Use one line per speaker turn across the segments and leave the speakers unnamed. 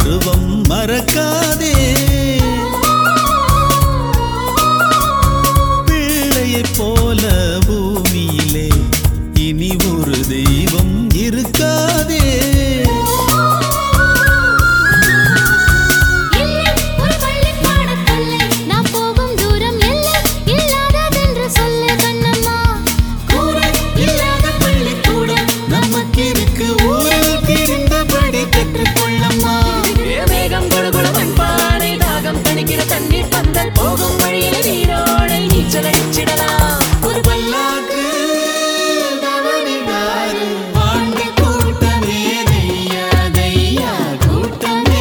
பருவம் மறக்காதே பிள்ளையைப் போல பூமியிலே இனி ஒரு தெய்வம் இருக்காதே
இல்லை ஒரு பள்ளிப்பாடத் தொல்லை நாம் போகும் தூரம் எல்லை இல்லாததென்று சொல்லு கண்ணம்மா
கூரை இல்லாத பள்ளிக்கூடம் நமக்கிருக்கு ஊரில் தெரிந்தபடி கற்றுக்கொள்ளம்மா
மேகம் குடுகுடு மண்பானை தாகம் தணிக்கிற தண்ணீர் பந்தல் போகும் வழியில் நீரோடை நீச்சல் அடிச்சிடலாம்
ஒரு பல்லாக்கு தவறினாரு ஆண்டு கூட்டமே தையா தையா கூட்டமே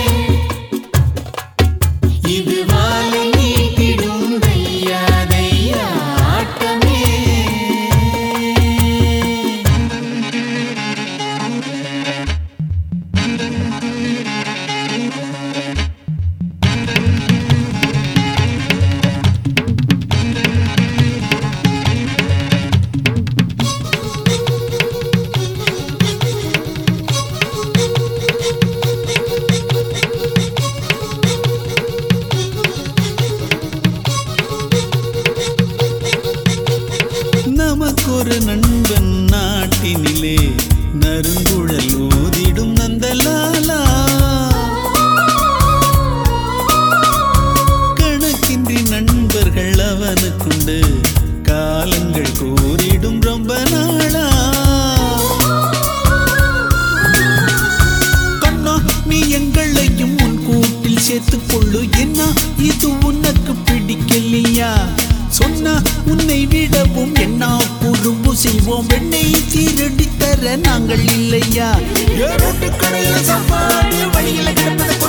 இது வாழை நீட்டிடும் தையா தையா ஆட்டமே நமக்கொரு நண்பன் நாட்டினிலே நறுங்குழல் ஊதிடும் நந்தலாலா கணக்கின்றி நண்பர்கள் அவனுக்குண்டு காலங்கள் கூறிடும் ரொம்ப நாளா கண்ணா நீ எங்களையும் உன் கூட்டில் சேர்த்துக் கொள்ளு என்ன இது உனக்கு பிடிக்கலையா சொன்னா உன்னை விடவும் என்ன குறும்பு செய்வோம் வெண்ணை தீரடி தர நாங்கள் இல்லையா ஏரோட்டு கடையில சாப்பாடு வழியில கிடப்பதை